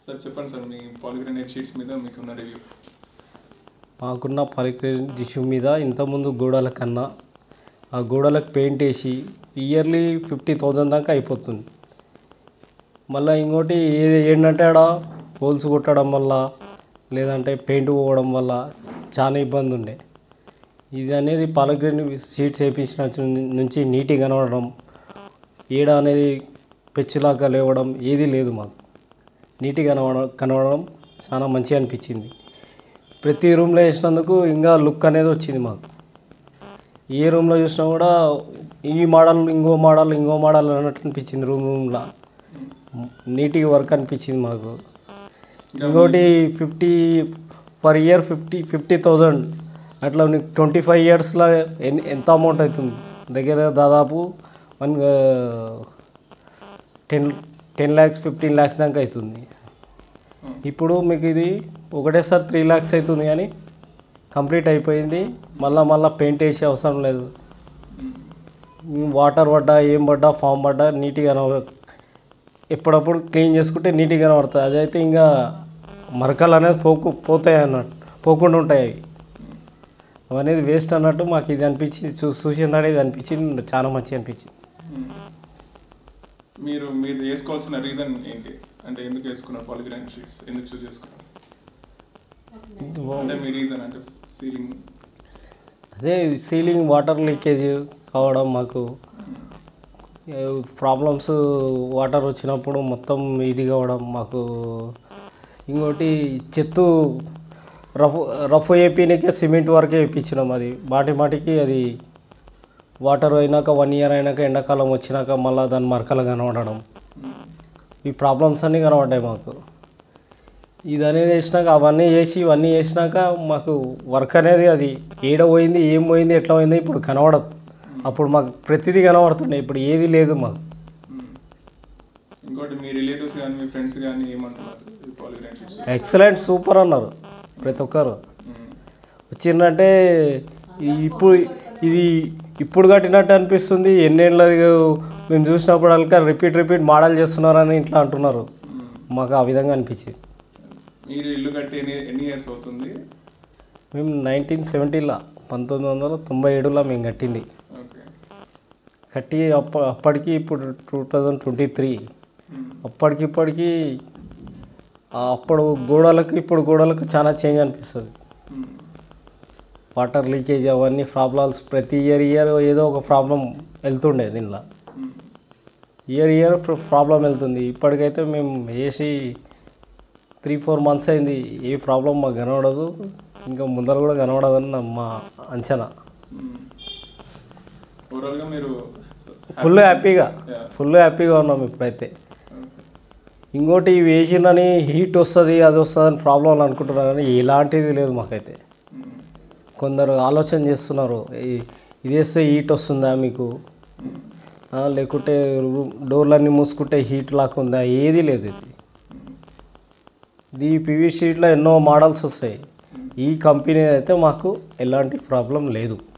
Sir చెప్పండి sir మీ polygranite sheets మీద మీకున్న రివ్యూ మాకున్న పరిక్రమ ఇష్యూ మీద ఇంతకుముందు గోడల కన్నా ఆ గోడలకు పెయింట్ వేసి ఇయర్లీ ఫిఫ్టీ థౌజండ్ దాకా అయిపోతుంది మళ్ళీ ఇంకోటి ఏది ఏంటంటే ఆడ హోల్స్ కొట్టడం వల్ల లేదంటే పెయింట్ పోవడం వల్ల చాలా ఇబ్బంది ఉండే ఇది అనేది పాలగ్రీన్ షీట్స్ వేయించిన చు- నుంచి నీట్గా కనబడడం ఈడ అనేది పెచ్చులాగా లేవడం ఏది లేదు మాకు నీట్గా కనబడ కనబడడం చాలా మంచిగా అనిపించింది ప్రతి రూమ్లో వేసినందుకు ఇంకా లుక్ అనేది వచ్చింది మాకు ఏ రూమ్లో చూసినా కూడా ఈ మోడల్ ఇంకో మోడల్ ఇంకో మోడల్ అన్నట్టు అనిపించింది రూమ్ రూమ్లో నీట్గా వర్క్ అనిపించింది మాకు ఇంకోటి fifty per year fifty fifty thousand అట్లా నీకు ట్వంటీ ఫైవ్ ఇయర్స్లో ఎన్ ఎంత అమౌంట్ అవుతుంది దగ్గర దాదాపు one ten ten lakhs fifteen lakhs దాకా అవుతుంది ఇప్పుడు మీకు ఇది ఒకటేసారి త్రీ ల్యాక్స్ అవుతుంది కానీ కంప్లీట్ అయిపోయింది మళ్ళా మళ్ళీ పెయింట్ వేసే అవసరం లేదు వాటర్ పడ్డా ఏం పడ్డా ఫామ్ పడ్డా నీట్గా కనబడ- ఎప్పుడప్పుడు క్లీన్ చేసుకుంటే నీట్గా కనబడుతుంది అదైతే ఇంకా మరకలు అనేది పోకు పోతాయి అన్నట్టు పోకుండా ఉంటాయి అవి అవనేది వేస్ట్ అన్నట్టు మాకు ఇది అనిపించింది చూ చూసిన దాడే ఇది అనిపించింది చాలా మంచిగా అనిపించింది మీరు మీరు వేసుకోవాల్సిన రీజన్ ఏంటి అంటే ఎందుకు వేసుకున్నారు పాలిగ్రానైట్ షీట్స్ ఎందుకు చూస్ చేసుకున్నారు అంటే మీ రీజన్ అంటే సీలింగ్ అదే సీలింగ్ వాటర్ లీకేజ్ కావడం మాకు ప్రాబ్లమ్స్ వాటర్ వచ్చినప్పుడు మొత్తం ఇది కావడం మాకు ఇంకోటి చెత్త రఫ్ రఫ్ వేపినకే సిమెంట్ వరకే వేయించినాం అది మాటి మాటికి అది వాటర్ అయినాక వన్ ఇయర్ అయినాక ఎండాకాలం వచ్చినాక మళ్ళీ దాని మరకలు కనబడడం ఈ ప్రాబ్లమ్స్ అన్నీ కనబడ్డాయి మాకు ఇది అనేది వేసినాక అవన్నీ చేసి ఇవన్నీ చేసినాక మాకు వర్క్ అనేది అది ఏడ పోయింది ఏం పోయింది ఎట్లా పోయింది ఇప్పుడు కనబడదు అప్పుడు మాకు ప్రతిదీ కనబడుతుండే ఇప్పుడు ఏది లేదు మాకు ఇంకోటి మీ రిలేటివ్స్ కానీ మీ ఫ్రెండ్స్ కానీ ఏమంటున్నారు ఈ పాలిగ్రానైట్ షీట్స్ ఎక్సలెంట్ సూపర్ అన్నారు ప్రతి ఒక్కరు వచ్చిందంటే ఈ- ఇప్పుడు ఇది ఇప్పుడు కట్టినట్టు అనిపిస్తుంది ఎన్నేళ్ళది మేము చూసినప్పుడు అల్కా రిపీట్ రిపీట్ మోడల్ చేస్తున్నారని ఇట్లా అంటున్నారు మాకు ఆ విధంగా అనిపించింది మీరు ఇల్లు కట్టి ఎన్ని ఎన్ని ఇయర్స్ అవుతుంది మేము నైన్టీన్ సెవెంటీలో పంతొమ్మిది వందల తొంభై ఏడులో మేము కట్టింది ఓకే కట్టి అప్ప అప్పటికి ఇప్పుడు టూ థౌజండ్ ట్వంటీ త్రీ అప్పటికి ఇప్పటికి ఆ అప్పుడు గోడలకు ఇప్పుడు గోడలకు చాలా చేంజ్ అనిపిస్తుంది వాటర్ లీకేజ్ అవన్నీ ప్రాబ్లమ్స్ ప్రతి ఇయర్ ఇయర్ ఏదో ఒక ప్రాబ్లం వెళ్తుండే దీనిలో ఇయర్ ఇయర్ ప్రాబ్లం వెళ్తుంది ఇప్పటికైతే మేము వేసి త్రీ ఫోర్ మంత్స్ అయింది ఏ ప్రాబ్లం మాకు కనబడదు ఇంకా ముందర కూడా కనబడదని నా- మా అంచనా ఓవరాల్గా మీరు ఫుల్ హ్యాపీగా Yeah. ఫుల్ హ్యాపీగా ఉన్నాం ఇప్పుడైతే ఇంకోటి ఇవి వేసిందని హీట్ వస్తుంది అది వస్తుంది అని ప్రాబ్లం అనుకుంటున్నారు కానీ ఎలాంటిది లేదు మాకైతే కొందరు ఆలోచన చేస్తున్నారు ఈ- ఇది వేస్తే హీట్ వస్తుందా మీకు ఆ, లేకుంటే రూ- డోర్లన్నీ మూసుకుంటే హీట్ లాక్ ఉందా ఏది లేదు ఇది ఇది పీవీ షీట్లో ఎన్నో మోడల్స్ వస్తాయి ఈ కంపెనీ అయితే మాకు ఎలాంటి ప్రాబ్లం లేదు